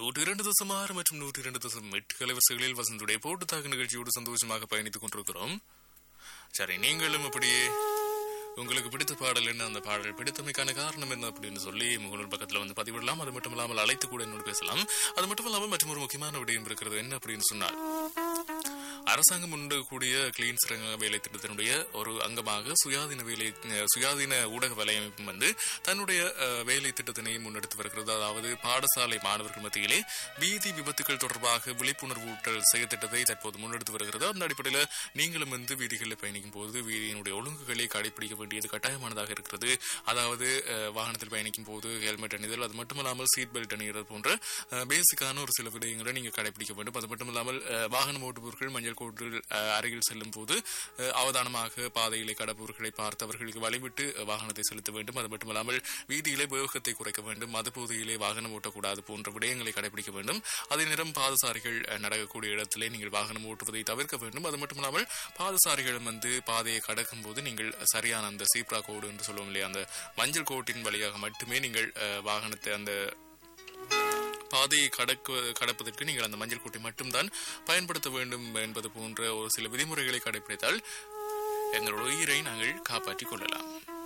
நூற்றி இரண்டு தசம் ஆறு மற்றும் நூற்றி இரண்டு தசம் எட்டு கலைவரிசைகளில் வசந்துடைய போட்டுத்தாக்கு நிகழ்ச்சியோடு சந்தோஷமாக பயணித்துக் கொண்டிருக்கிறோம் சரி நீங்களும் அப்படியே உங்களுக்கு பிடித்த பாடல் என்ன அந்த பாடல் பிடித்தமைக்கான காரணம் என்ன அப்படின்னு சொல்லி முகநூல் பக்கத்துல வந்து பதிவிடலாம் அது மட்டும் இல்லாமல் அழைத்து கூட என்னோடு பேசலாம் அது மட்டும் இல்லாமல் மற்றும் ஒரு முக்கியமான விடயம் இருக்கிறது என்ன அப்படின்னு சொன்னால் அரசாங்கம் முன்னெடுக்கக்கூடிய கிளீன் சிறங்க வேலை திட்டத்தினுடைய ஒரு அங்கமாக சுயாதீன வேலை அஹ், சுயாதீன ஊடக வலையமைப்பும் வந்து தன்னுடைய அஹ், வேலை திட்டத்தினை முன்னெடுத்து வருகிறது அதாவது பாடசாலை மாணவர்கள் மத்தியிலே வீதி விபத்துகள் தொடர்பாக விழிப்புணர்வு ஊட்டல் செயற்திட்டத்தை தற்போது முன்னெடுத்து வருகிறது அந்த அடிப்படையில் நீங்களும் வந்து வீதிகளில் பயணிக்கும் போது வீதியினுடைய ஒழுங்குகளை கடைபிடிக்க வேண்டியது கட்டாயமானதாக இருக்கிறது அதாவது அஹ், வாகனத்தில் பயணிக்கும் போது ஹெல்மெட் அணிதல் அது மட்டுமல்லாமல் சீட் பெல்ட் அணிகிறது போன்ற அஹ், பேசிக்கான ஒரு சில விடயங்களை நீங்க கடைபிடிக்க வேண்டும் அது மட்டும் இல்லாமல் அஹ், வாகனம் ஓட்டுபவர்கள் மஞ்சள் கோட்டில் அஹ், அருகில் செல்லும் போது அஹ், அவதானமாக பாதையிலே கடப்பவர்களை பார்த்து அவர்களுக்கு வழிவிட்டு அஹ், வாகனத்தை செலுத்த வேண்டும் அது மட்டுமல்லாமல் வீதியிலே வேகத்தை குறைக்க வேண்டும் மது போதையிலே வாகனம் ஓட்டக்கூடாது போன்ற விடயங்களை கடைபிடிக்க வேண்டும் அதே நேரம் பாதசாரிகள் அஹ், நடக்கக்கூடிய இடத்திலே நீங்கள் வாகனம் ஓட்டுவதை தவிர்க்க வேண்டும் அது மட்டுமல்லாமல் பாதசாரிகளும் வந்து பாதையை கடக்கும் போது நீங்கள் சரியான அந்த சீப்ரா கோடு என்று சொல்லுவோம் இல்லையா அந்த மஞ்சள் கோட்டின் வழியாக மட்டுமே நீங்கள் அஹ், வாகனத்தை அந்த பாதையை கடக்க கடப்பதற்கு நீங்கள் அந்த மஞ்சள் கோட்டை மட்டும்தான் பயன்படுத்த வேண்டும் என்பது போன்ற ஒரு சில விதிமுறைகளை கடைபிடித்தால் எங்களோட உயிரை நாங்கள் காப்பாற்றிக் கொள்ளலாம்